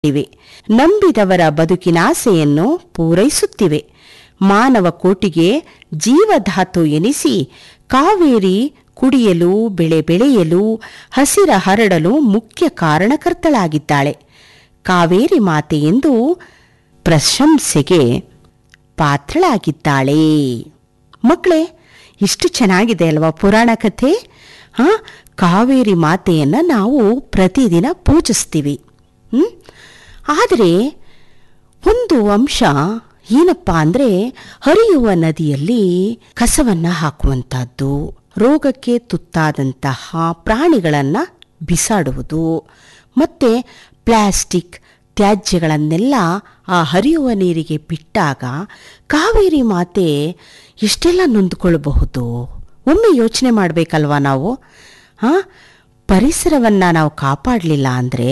ಇವೆ ನಂಬಿದವರ ಬದುಕಿನಾಸೆಯನ್ನು ಪೂರೈಸುತ್ತಿವೆ ಮಾನವ ಕೋಟಿಗೆ ಜೀವಧಾತು ಎನಿಸಿ ಕಾವೇರಿ ಕುಡಿಯಲು ಬೆಳೆ ಬೆಳೆಯಲು ಹಸಿರ ಹರಡಲು ಮುಖ್ಯ ಕಾರಣಕರ್ತಳಾಗಿದ್ದಾಳೆ ಕಾವೇರಿ ಮಾತೆ ಎಂದು ಪ್ರಶಂಸೆಗೆ ಪಾತ್ರಳಾಗಿದ್ದಾಳೆ ಮಕ್ಕಳೇ ಇಷ್ಟು ಚೆನ್ನಾಗಿದೆ ಅಲ್ವಾ ಪುರಾಣ ಕಥೆ ಹಾ ಕಾವೇರಿ ಮಾತೆಯನ್ನ ನಾವು ಪ್ರತಿದಿನ ಪೂಜಿಸ್ತೀವಿ ಹ್ಮ್ ಆದರೆ ಒಂದು ಅಂಶ ಏನಪ್ಪ ಅಂದ್ರೆ ಹರಿಯುವ ನದಿಯಲ್ಲಿ ಕಸವನ್ನ ಹಾಕುವಂತಹದ್ದು ರೋಗಕ್ಕೆ ತುತ್ತಾದಂತಹ ಪ್ರಾಣಿಗಳನ್ನ ಬಿಸಾಡುವುದು ಮತ್ತೆ ಪ್ಲಾಸ್ಟಿಕ್ ತ್ಯಾಜ್ಯಗಳನ್ನೆಲ್ಲ ಆ ಹರಿಯುವ ನೀರಿಗೆ ಬಿಟ್ಟಾಗ ಕಾವೇರಿ ಮಾತೆ ಎಷ್ಟೆಲ್ಲ ನೊಂದ್ಕೊಳ್ಬಹುದು ಒಮ್ಮೆ ಯೋಚನೆ ಮಾಡಬೇಕಲ್ವಾ ನಾವು ಹಾಂ ಪರಿಸರವನ್ನ ನಾವು ಕಾಪಾಡಲಿಲ್ಲ ಅಂದರೆ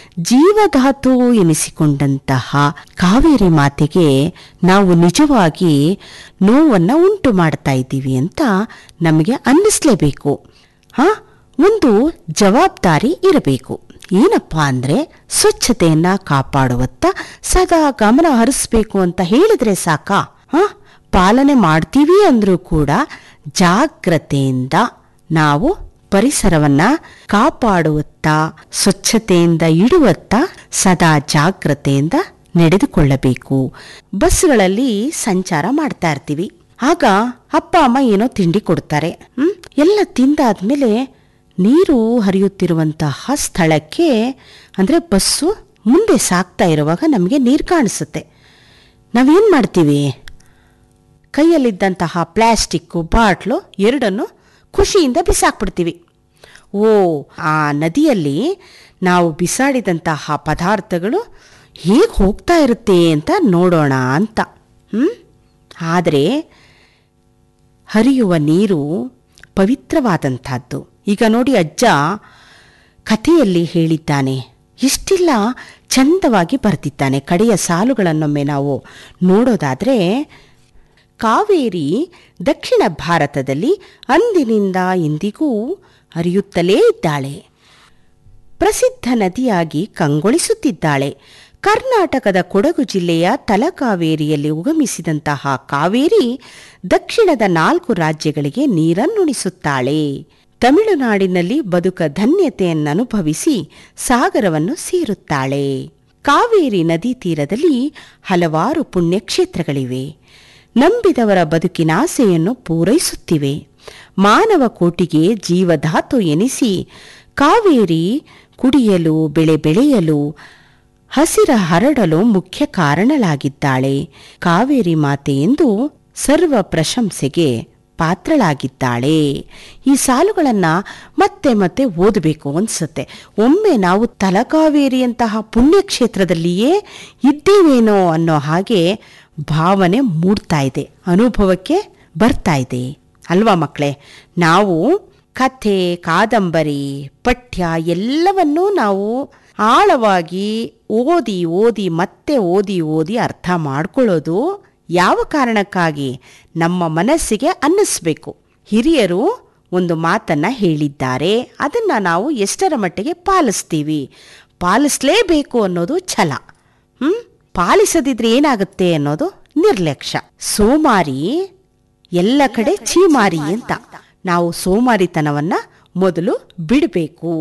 ಜೀವಧಾತು ಎನಿಸಿಕೊಂಡಂತಹ ಕಾವೇರಿ ಮಾತೆಗೆ ನಾವು ನಿಜವಾಗಿ ನೋವನ್ನು ಉಂಟು ಮಾಡ್ತಾ ಇದ್ದೀವಿ ಅಂತ ನಮಗೆ ಅನ್ನಿಸ್ಲೇಬೇಕು ಹಾ ಒಂದು ಜವಾಬ್ದಾರಿ ಇರಬೇಕು ಏನಪ್ಪ ಅಂದರೆ ಸ್ವಚ್ಛತೆಯನ್ನ ಕಾಪಾಡುವತ್ತ ಸದಾ ಗಮನ ಹರಿಸ್ಬೇಕು ಅಂತ ಹೇಳಿದ್ರೆ ಸಾಕಾ ಹಾ ಪಾಲನೆ ಮಾಡ್ತೀವಿ ಅಂದ್ರೂ ಕೂಡ ಜಾಗ್ರತೆಯಿಂದ ನಾವು ಪರಿಸರವನ್ನ ಕಾಪಾಡುವತ್ತ ಸ್ವಚ್ಛತೆಯಿಂದ ಇಡುವತ್ತ ಸದಾ ಜಾಗ್ರತೆಯಿಂದ ನಡೆದುಕೊಳ್ಳಬೇಕು ಬಸ್ಗಳಲ್ಲಿ ಸಂಚಾರ ಮಾಡ್ತಾ ಇರ್ತೀವಿ ಆಗ ಅಪ್ಪ ಅಮ್ಮ ಏನೋ ತಿಂಡಿ ಕೊಡ್ತಾರೆ ಹ್ಮ್ ಎಲ್ಲ ತಿಂದಾದ್ಮೇಲೆ ನೀರು ಹರಿಯುತ್ತಿರುವಂತಹ ಸ್ಥಳಕ್ಕೆ ಅಂದ್ರೆ ಬಸ್ಸು ಮುಂದೆ ಸಾಗ್ತಾ ಇರುವಾಗ ನಮಗೆ ನೀರು ಕಾಣಿಸುತ್ತೆ ನಾವೇನ್ ಮಾಡ್ತೀವಿ ಕೈಯಲ್ಲಿದ್ದಂತಹ ಪ್ಲಾಸ್ಟಿಕ್ಕು ಬಾಟ್ಲು ಎರಡನ್ನು ಖುಷಿಯಿಂದ ಬಿಸಾಕ್ಬಿಡ್ತೀವಿ ಓ ಆ ನದಿಯಲ್ಲಿ ನಾವು ಬಿಸಾಡಿದಂತಹ ಪದಾರ್ಥಗಳು ಹೇಗೆ ಹೋಗ್ತಾ ಇರುತ್ತೆ ಅಂತ ನೋಡೋಣ ಅಂತ ಹ್ಮ್ ಆದರೆ ಹರಿಯುವ ನೀರು ಪವಿತ್ರವಾದಂಥದ್ದು ಈಗ ನೋಡಿ ಅಜ್ಜ ಕಥೆಯಲ್ಲಿ ಹೇಳಿದ್ದಾನೆ ಎಷ್ಟಿಲ್ಲ ಚಂದವಾಗಿ ಬರೆದಿದ್ದಾನೆ ಕಡೆಯ ಸಾಲುಗಳನ್ನೊಮ್ಮೆ ನಾವು ನೋಡೋದಾದರೆ ಕಾವೇರಿ ದಕ್ಷಿಣ ಭಾರತದಲ್ಲಿ ಅಂದಿನಿಂದ ಇಂದಿಗೂ ಹರಿಯುತ್ತಲೇ ಇದ್ದಾಳೆ ಪ್ರಸಿದ್ಧ ನದಿಯಾಗಿ ಕಂಗೊಳಿಸುತ್ತಿದ್ದಾಳೆ ಕರ್ನಾಟಕದ ಕೊಡಗು ಜಿಲ್ಲೆಯ ತಲಕಾವೇರಿಯಲ್ಲಿ ಉಗಮಿಸಿದಂತಹ ಕಾವೇರಿ ದಕ್ಷಿಣದ ನಾಲ್ಕು ರಾಜ್ಯಗಳಿಗೆ ನೀರನ್ನುಣಿಸುತ್ತಾಳೆ ತಮಿಳುನಾಡಿನಲ್ಲಿ ಬದುಕ ಧನ್ಯತೆಯನ್ನನುಭವಿಸಿ ಸಾಗರವನ್ನು ಸೇರುತ್ತಾಳೆ ಕಾವೇರಿ ನದಿ ತೀರದಲ್ಲಿ ಹಲವಾರು ಪುಣ್ಯಕ್ಷೇತ್ರಗಳಿವೆ ನಂಬಿದವರ ಬದುಕಿನಾಸೆಯನ್ನು ಪೂರೈಸುತ್ತಿವೆ ಮಾನವ ಕೋಟಿಗೆ ಜೀವಧಾತು ಎನಿಸಿ ಕಾವೇರಿ ಕುಡಿಯಲು ಬೆಳೆ ಬೆಳೆಯಲು ಹಸಿರ ಹರಡಲು ಮುಖ್ಯ ಕಾರಣಳಾಗಿದ್ದಾಳೆ ಕಾವೇರಿ ಮಾತೆ ಎಂದು ಸರ್ವ ಪ್ರಶಂಸೆಗೆ ಪಾತ್ರಳಾಗಿದ್ದಾಳೆ ಈ ಸಾಲುಗಳನ್ನ ಮತ್ತೆ ಮತ್ತೆ ಓದಬೇಕು ಅನ್ಸುತ್ತೆ ಒಮ್ಮೆ ನಾವು ತಲಕಾವೇರಿಯಂತಹ ಪುಣ್ಯಕ್ಷೇತ್ರದಲ್ಲಿಯೇ ಇದ್ದೇವೇನೋ ಅನ್ನೋ ಹಾಗೆ ಭಾವನೆ ಮೂಡ್ತಾ ಇದೆ ಅನುಭವಕ್ಕೆ ಬರ್ತಾ ಇದೆ ಅಲ್ವಾ ಮಕ್ಕಳೇ ನಾವು ಕಥೆ ಕಾದಂಬರಿ ಪಠ್ಯ ಎಲ್ಲವನ್ನೂ ನಾವು ಆಳವಾಗಿ ಓದಿ ಓದಿ ಮತ್ತೆ ಓದಿ ಓದಿ ಅರ್ಥ ಮಾಡ್ಕೊಳ್ಳೋದು ಯಾವ ಕಾರಣಕ್ಕಾಗಿ ನಮ್ಮ ಮನಸ್ಸಿಗೆ ಅನ್ನಿಸ್ಬೇಕು ಹಿರಿಯರು ಒಂದು ಮಾತನ್ನ ಹೇಳಿದ್ದಾರೆ ಅದನ್ನ ನಾವು ಎಷ್ಟರ ಮಟ್ಟಿಗೆ ಪಾಲಿಸ್ತೀವಿ ಪಾಲಿಸ್ಲೇಬೇಕು ಅನ್ನೋದು ಛಲ ಹ್ಮ್ ಪಾಲಿಸದಿದ್ರೆ ಏನಾಗುತ್ತೆ ಅನ್ನೋದು ನಿರ್ಲಕ್ಷ್ಯ ಸೋಮಾರಿ ಎಲ್ಲ ಕಡೆ ಚೀಮಾರಿ ಅಂತ ನಾವು ಸೋಮಾರಿತನವನ್ನ ಮೊದಲು ಬಿಡಬೇಕು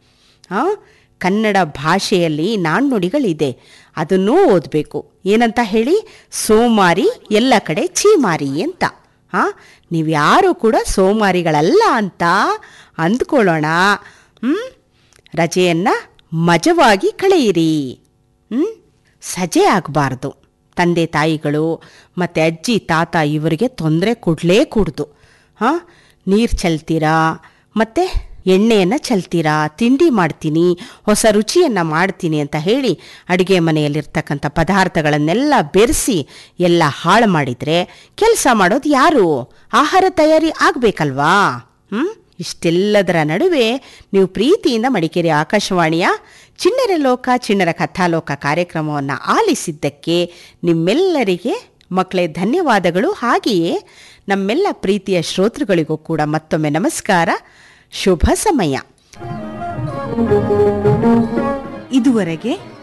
ಆ ಕನ್ನಡ ಭಾಷೆಯಲ್ಲಿ ನಾಣ್ಣುಡಿಗಳಿದೆ ಅದನ್ನೂ ಓದಬೇಕು ಏನಂತ ಹೇಳಿ ಸೋಮಾರಿ ಎಲ್ಲ ಕಡೆ ಚೀಮಾರಿ ಅಂತ ಹಾ ನೀವು ಯಾರು ಕೂಡ ಸೋಮಾರಿಗಳಲ್ಲ ಅಂತ ಅಂದ್ಕೊಳ್ಳೋಣ ಹ್ಮ್ ರಜೆಯನ್ನ ಮಜವಾಗಿ ಕಳೆಯಿರಿ ಹ್ಮ್ ಸಜೆ ಆಗಬಾರ್ದು ತಂದೆ ತಾಯಿಗಳು ಮತ್ತು ಅಜ್ಜಿ ತಾತ ಇವರಿಗೆ ತೊಂದರೆ ಕೊಡಲೇ ಕೂಡ್ದು ಹಾಂ ನೀರು ಚೆಲ್ತೀರಾ ಮತ್ತು ಎಣ್ಣೆಯನ್ನು ಚೆಲ್ತೀರಾ ತಿಂಡಿ ಮಾಡ್ತೀನಿ ಹೊಸ ರುಚಿಯನ್ನು ಮಾಡ್ತೀನಿ ಅಂತ ಹೇಳಿ ಅಡುಗೆ ಮನೆಯಲ್ಲಿರ್ತಕ್ಕಂಥ ಪದಾರ್ಥಗಳನ್ನೆಲ್ಲ ಬೆರೆಸಿ ಎಲ್ಲ ಹಾಳು ಮಾಡಿದರೆ ಕೆಲಸ ಮಾಡೋದು ಯಾರು ಆಹಾರ ತಯಾರಿ ಆಗಬೇಕಲ್ವಾ ಹ್ಞೂ ಇಷ್ಟೆಲ್ಲದರ ನಡುವೆ ನೀವು ಪ್ರೀತಿಯಿಂದ ಮಡಿಕೇರಿ ಆಕಾಶವಾಣಿಯ ಚಿಣ್ಣರ ಲೋಕ ಚಿಣ್ಣರ ಕಥಾಲೋಕ ಕಾರ್ಯಕ್ರಮವನ್ನು ಆಲಿಸಿದ್ದಕ್ಕೆ ನಿಮ್ಮೆಲ್ಲರಿಗೆ ಮಕ್ಕಳೇ ಧನ್ಯವಾದಗಳು ಹಾಗೆಯೇ ನಮ್ಮೆಲ್ಲ ಪ್ರೀತಿಯ ಶ್ರೋತೃಗಳಿಗೂ ಕೂಡ ಮತ್ತೊಮ್ಮೆ ನಮಸ್ಕಾರ ಶುಭ ಸಮಯ ಇದುವರೆಗೆ